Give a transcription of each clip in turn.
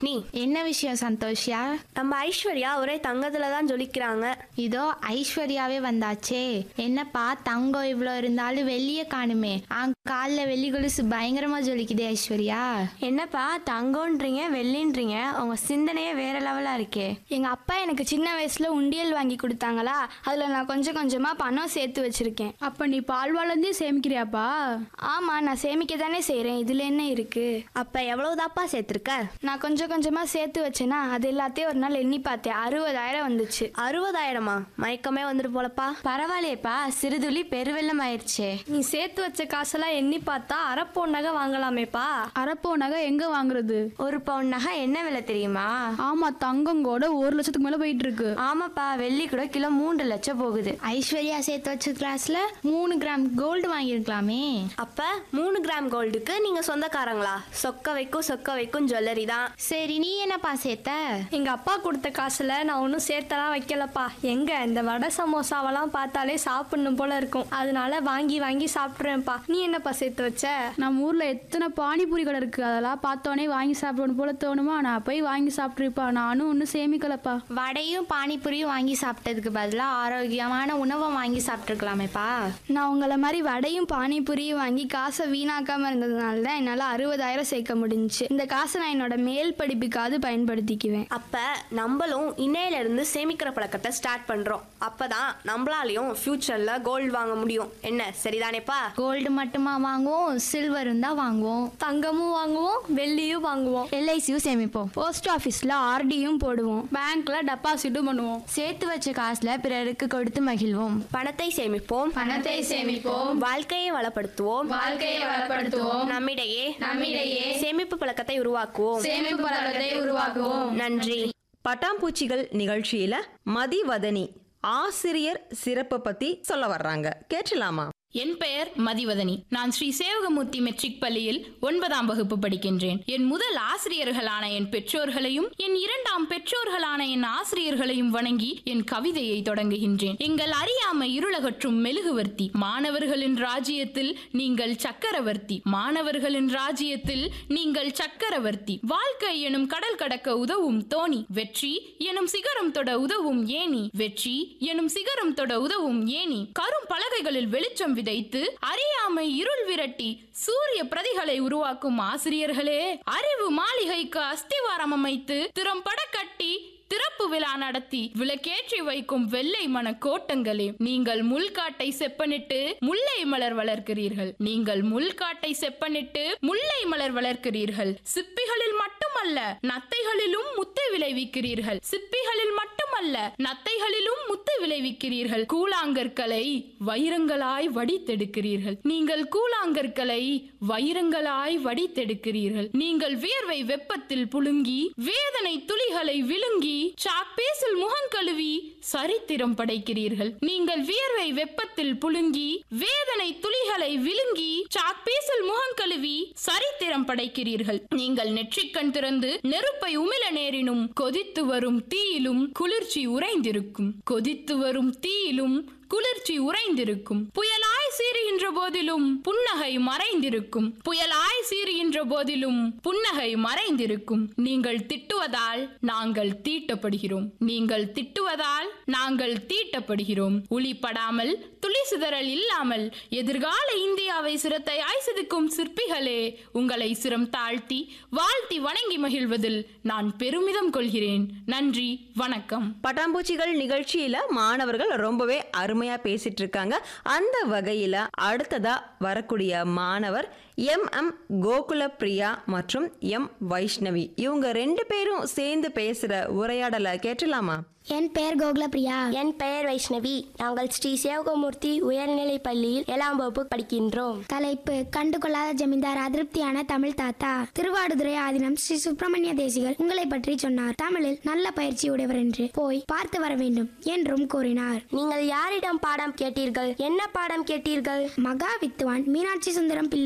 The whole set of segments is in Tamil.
நீ என்ன விஷயம் சந்தோஷியா நம்ம ஐஸ்வர்யா ஒரே தங்கத்துல தான் ஜொலிக்கிறாங்க இதோ ஐஸ்வர்யாவே வந்தாச்சே என்னப்பா தங்கம் இவ்வளோ இருந்தாலும் வெள்ளிய காணுமே ஆ காலில் வெள்ளி கொலுசு பயங்கரமா ஜொலிக்குதே ஐஸ்வர்யா என்னப்பா தங்கம்ன்றீங்க வெள்ளின்றீங்க உங்க சிந்தனையே வேற லெவலா இருக்கே எங்க அப்பா எனக்கு சின்ன வயசுல உண்டியல் வாங்கி கொடுத்தாங்களா அதுல நான் கொஞ்சம் கொஞ்சமா பணம் சேர்த்து வச்சிருக்கேன் அப்ப நீ பால்வாளந்தே சேமிக்கிறியாப்பா ஆமா நான் சேமிக்க தானே செய்றேன் இதுல என்ன இருக்கு அப்ப எவ்வளவுதாப்பா சேர்த்திருக்க நான் கொஞ்சம் கொஞ்சமா சேர்த்து வச்சேனா அது எல்லாத்தையும் ஒரு நாள் எண்ணி பார்த்தேன் அறுபதாயிரம் வந்துச்சு அறுபதாயிரமா மயக்கமே வந்துட்டு போலப்பா பரவாயில்லையேப்பா சிறுதுளி பெருவெள்ளம் ஆயிடுச்சே நீ சேர்த்து வச்ச காசெல்லாம் எண்ணி பார்த்தா அரப்போன் நகை வாங்கலாமேப்பா அரப்போ நகை எங்க வாங்குறது ஒரு பவுன் நகை என்ன விலை தெரியுமா ஆமா தங்கம் கூட ஒரு லட்சத்துக்கு மேல போயிட்டு இருக்கு ஆமாப்பா வெள்ளி கூட கிலோ மூன்று லட்சம் போகுது ஐஸ்வர்யா சேர்த்து வச்ச கிளாஸ்ல மூணு கிராம் கோல்டு வாங்கியிருக்கலாமே அப்ப மூணு கிராம் கோல்டுக்கு நீங்க சொந்தக்காரங்களா சொக்க வைக்கும் சொக்க வைக்கும் ஜுவல்லரி தான் சரி நீ என்னப்பா சேர்த்த எங்க அப்பா கொடுத்த காசுல நான் ஒன்றும் சேர்த்தலாம் வைக்கலப்பா எங்க இந்த வடை சமோசாவெல்லாம் பார்த்தாலே சாப்பிடணும் போல இருக்கும் அதனால வாங்கி வாங்கி சாப்பிட்றேன்ப்பா நீ என்னப்பா சேர்த்து வச்ச நம்ம ஊர்ல எத்தனை பானிபூரி கடை இருக்கு அதெல்லாம் பார்த்தோன்னே வாங்கி சாப்பிடணும் போல தோணுமா நான் போய் வாங்கி சாப்பிட்டுருப்பா நானும் ஒன்றும் சேமிக்கலப்பா வடையும் பானிபூரியும் வாங்கி சாப்பிட்டதுக்கு பதிலாக ஆரோக்கியமான உணவை வாங்கி சாப்பிட்ருக்கலாமேப்பா நான் உங்களை மாதிரி வடையும் பானிபூரியும் வாங்கி காசை வீணாக்காம இருந்ததுனால தான் என்னால் அறுபதாயிரம் சேர்க்க முடிஞ்சுச்சு இந்த காசை நான் என்னோட மேல் படிப்புக்காவது பயன்படுத்திக்குவேன் அப்ப நம்மளும் இன்னையில இருந்து சேமிக்கிற பழக்கத்தை ஸ்டார்ட் பண்றோம் அப்பதான் நம்மளாலையும் ஃபியூச்சர்ல கோல்டு வாங்க முடியும் என்ன சரிதானேப்பா கோல்டு மட்டுமா வாங்குவோம் சில்வரும் தான் வாங்குவோம் தங்கமும் வாங்குவோம் வெள்ளியும் வாங்குவோம் எல்ஐசியும் சேமிப்போம் போஸ்ட் ஆஃபீஸில் ஆர்டியும் போடுவோம் பேங்க்ல டெபாசிட்டும் பண்ணுவோம் சேர்த்து வச்ச காசுல பிறருக்கு கொடுத்து மகிழ்வோம் பணத்தை சேமிப்போம் பணத்தை சேமிப்போம் வாழ்க்கையை வளப்படுத்துவோம் வாழ்க்கையை வளப்படுத்துவோம் நம்மிடையே நம்மிடையே சேமிப்பு பழக்கத்தை உருவாக்குவோம் சேமிப்பு பழக்கத்தை உருவாக்குவோம் நன்றி பட்டாம்பூச்சிகள் நிகழ்ச்சியில மதிவதனி ஆசிரியர் சிறப்பு பத்தி சொல்ல வர்றாங்க கேட்டலாமா என் பெயர் மதிவதனி நான் ஸ்ரீ சேவகமூர்த்தி மெட்ரிக் பள்ளியில் ஒன்பதாம் வகுப்பு படிக்கின்றேன் என் முதல் ஆசிரியர்களான என் பெற்றோர்களையும் என் இரண்டாம் பெற்றோர்களான என் ஆசிரியர்களையும் வணங்கி என் கவிதையை தொடங்குகின்றேன் எங்கள் அறியாமை இருளகற்றும் மெழுகுவர்த்தி மாணவர்களின் ராஜ்யத்தில் நீங்கள் சக்கரவர்த்தி மாணவர்களின் ராஜ்யத்தில் நீங்கள் சக்கரவர்த்தி வாழ்க்கை எனும் கடல் கடக்க உதவும் தோணி வெற்றி எனும் சிகரம் தொட உதவும் ஏணி வெற்றி எனும் சிகரம் தொட உதவும் ஏணி கரும் பலகைகளில் வெளிச்சம் விதைத்து அறியாமை இருள் விரட்டி சூரிய பிரதிகளை உருவாக்கும் ஆசிரியர்களே அறிவு மாளிகைக்கு அஸ்திவாரம் அமைத்து திறம்பட கட்டி திறப்பு விழா நடத்தி விளக்கேற்றி வைக்கும் வெள்ளை மன கோட்டங்களே நீங்கள் முள்காட்டை செப்பனிட்டு முல்லை மலர் வளர்க்கிறீர்கள் நீங்கள் முள்காட்டை செப்பனிட்டு முல்லை மலர் வளர்க்கிறீர்கள் சிப்பிகளில் மட்டுமல்ல நத்தைகளிலும் முத்து விளைவிக்கிறீர்கள் சிப்பிகளில் மட்டுமல்ல நத்தைகளிலும் முத்து விளைவிக்கிறீர்கள் கூழாங்கற்களை வைரங்களாய் வடித்தெடுக்கிறீர்கள் நீங்கள் கூழாங்கற்களை வைரங்களாய் வடித்தெடுக்கிறீர்கள் நீங்கள் வியர்வை வெப்பத்தில் புழுங்கி வேதனை துளிகளை விழுங்கி சாக்பீஸில் முகங்கழுவி சரித்திரம் படைக்கிறீர்கள் நீங்கள் வியர்வை வெப்பத்தில் புழுங்கி வேதனை துளிகளை விழுங்கி சாக்பீஸில் முகங்கழுவி சரித்திரம் படைக்கிறீர்கள் நீங்கள் நெற்றிக்கண் திறந்து நெருப்பை உமிழ நேரினும் கொதித்து வரும் தீயிலும் குளிர்ச்சி உறைந்திருக்கும் கொதித்து வரும் தீயிலும் குளிர்ச்சி உறைந்திருக்கும் புயலாய் சீறுகின்ற போதிலும் புன்னகை மறைந்திருக்கும் புயலாய் சீறுகின்ற போதிலும் புன்னகை மறைந்திருக்கும் நீங்கள் திட்டுவதால் நாங்கள் தீட்டப்படுகிறோம் நீங்கள் திட்டுவதால் நாங்கள் தீட்டப்படுகிறோம் உளிப்படாமல் துளி சிதறல் இல்லாமல் எதிர்கால இந்தியாவை சிரத்தையாய் செதுக்கும் சிற்பிகளே உங்களை சிரம் தாழ்த்தி வாழ்த்தி வணங்கி மகிழ்வதில் நான் பெருமிதம் கொள்கிறேன் நன்றி வணக்கம் பட்டாம்பூச்சிகள் நிகழ்ச்சியில மாணவர்கள் ரொம்பவே அருமையா பேசிட்டு இருக்காங்க அந்த வகையில அடுத்ததா வரக்கூடிய மாணவர் எம் எம் கோகுல பிரியா மற்றும் எம் வைஷ்ணவி இவங்க ரெண்டு பேரும் சேர்ந்து பேசுற உரையாடலை கேட்டலாமா என் பெயர் கோகுலபிரியா என் பெயர் வைஷ்ணவி நாங்கள் ஸ்ரீ சேவகமூர்த்தி உயர்நிலை பள்ளியில் ஏழாம் வகுப்பு படிக்கின்றோம் தலைப்பு கண்டுகொள்ளாத ஜமீன்தார் அதிருப்தியான தமிழ் தாத்தா திருவாடுதுறை ஆதீனம் ஸ்ரீ சுப்பிரமணிய தேசிகர் உங்களை பற்றி சொன்னார் தமிழில் நல்ல பயிற்சி உடையவர் என்று போய் பார்த்து வர வேண்டும் என்றும் கூறினார் நீங்கள் யாரிடம் பாடம் கேட்டீர்கள் என்ன பாடம் கேட்டீர்கள் மகா வித்துவான் மீனாட்சி சுந்தரம் பிள்ளையிடம் பாடம்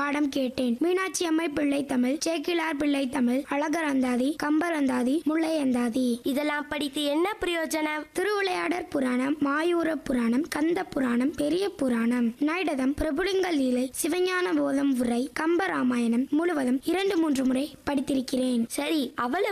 பாடம் கேட்டேன் மீனாட்சி அம்மை பிள்ளை தமிழ் சேக்கிலார் பிள்ளை தமிழ் அழகர் அந்தாதி கம்பர் அந்தாதி முல்லை அந்தாதி இதெல்லாம் படித்து என்ன பிரயோஜனம் திருவிளையாடற் புராணம் மாயூர புராணம் கந்த புராணம் பெரிய புராணம் நாயுடதம் பிரபுலிங்க லீலை சிவஞான போதம் உரை கம்ப ராமாயணம் முழுவதும் இரண்டு மூன்று முறை படித்திருக்கிறேன் சரி அவ்வளவு